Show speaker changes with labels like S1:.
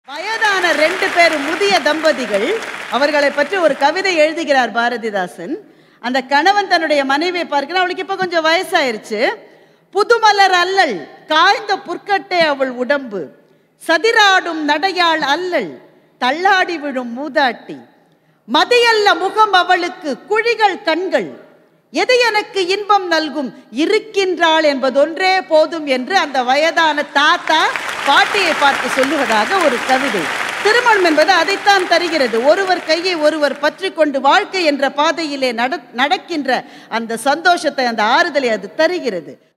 S1: வயதான ரெண்டு பேர் முதிய தம்பதிகள் அவர்களை பற்றி ஒரு கவிதை எழுதுகிறார் பாரதிதாசன் அந்த கணவன் தன்னுடைய மனைவியை பார்க்கிறான் அவளுக்கு இப்ப கொஞ்சம் வயசாயிருச்சு புதுமலர் அல்லல் காய்ந்த புற்கட்டே அவள் உடம்பு சதிராடும் நடையாள் அல்லல் தள்ளாடி விழும் மூதாட்டி மதியல்ல முகம் அவளுக்கு குழிகள் கண்கள் எது எனக்கு இன்பம் நல்கும் இருக்கின்றாள் என்பதொன்றே போதும் என்று அந்த வயதான தாத்தா பாட்டியை பார்த்து சொல்லுவதாக ஒரு கவிதை திருமணம் என்பது அதைத்தான் தருகிறது ஒருவர் கையை ஒருவர் பற்றி கொண்டு வாழ்க்கை என்ற பாதையிலே நட நடக்கின்ற அந்த சந்தோஷத்தை அந்த ஆறுதலை அது தருகிறது